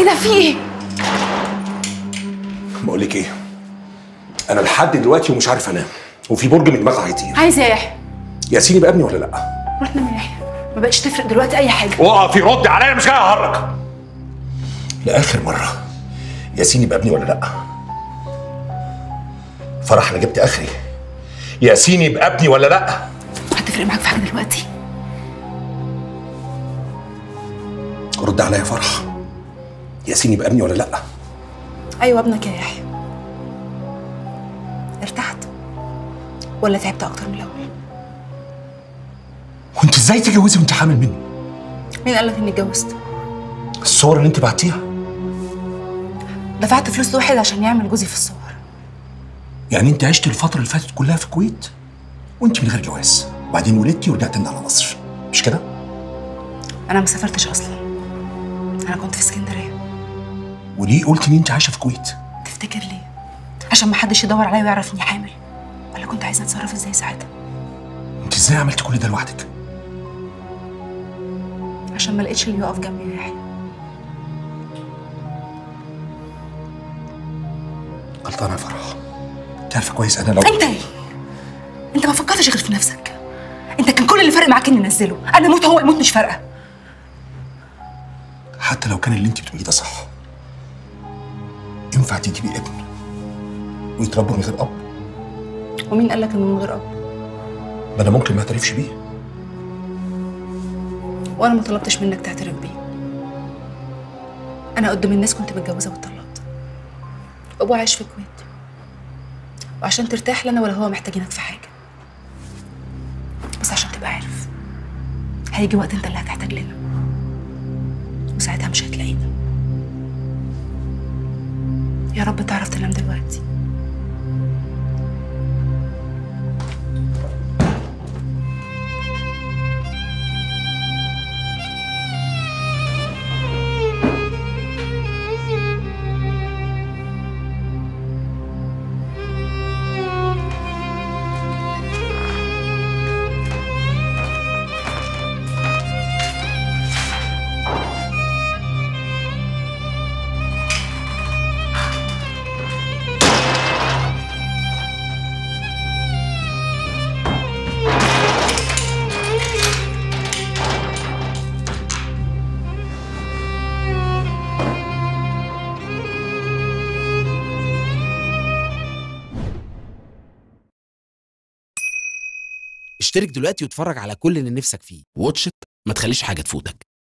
ايه ده في ايه؟ بقول لك ايه انا لحد دلوقتي ومش عارف انام وفي برج من دماغي هيطير عايز ايه يا يحيى؟ ياسين يبقى ابني ولا لا روح نام يا يحيى ما بقتش تفرق دلوقتي اي حاجه اقفي رد عليا مش جاي اهرج لاخر مره ياسين يبقى ابني ولا لا فرح انا جبت اخري ياسين يبقى ابني ولا لا هتفرق معاك في حاجه دلوقتي رد عليا يا فرح ياسين يبقى ابني ولا لا ايوه ابنك يا يحيى ارتحت ولا تعبت اكتر من الاول وانت ازاي تتجوزي وانت حامل مني مين قال لك اني اتجوزت الصور اللي انت بعتيها دفعت فلوس لواحد عشان يعمل جوزي في الصور يعني انت عشت الفتره اللي فاتت كلها في الكويت وانت من غير جواز وبعدين ولدتي ورجعت لنا على مصر مش كده انا ما سافرتش اصلا انا كنت في اسكندريه وليه قلت ان انت عايشه في الكويت تفتكر ليه عشان ما حدش يدور عليا ويعرف اني حامل ولا كنت عايزه اتصرف ازاي ساعتها انت ازاي عملت كل ده لوحدك عشان ما لقيتش اللي يقف جنبي يا يحيى غلطانه يا فرح انت عارفه كويس انا لو انت ايه انت ما فكرتش غير في نفسك انت كان كل اللي فارق معاك اني انزله انا اموت هو يموت مش فارقه حتى لو كان اللي انت بتقوليه ده صح ينفع تجيبي ابن ويتربوا من غير اب ومين قال لك انه من غير اب ما انا ممكن ما اعترفش بيه وانا ما طلبتش منك تعترف بيه انا قدام الناس كنت متجوزه واتطلقت ابوه عايش في الكويت وعشان ترتاح لا انا ولا هو محتاجينك في حاجه بس عشان تبقى عارف هيجي وقت انت اللي هتحتاج لنا وساعتها مش هتلاقينا يا رب تعرف تنام دلوقتي اشترك دلوقتي واتفرج على كل اللي نفسك فيه واتش إت، ما تخليش حاجة تفوتك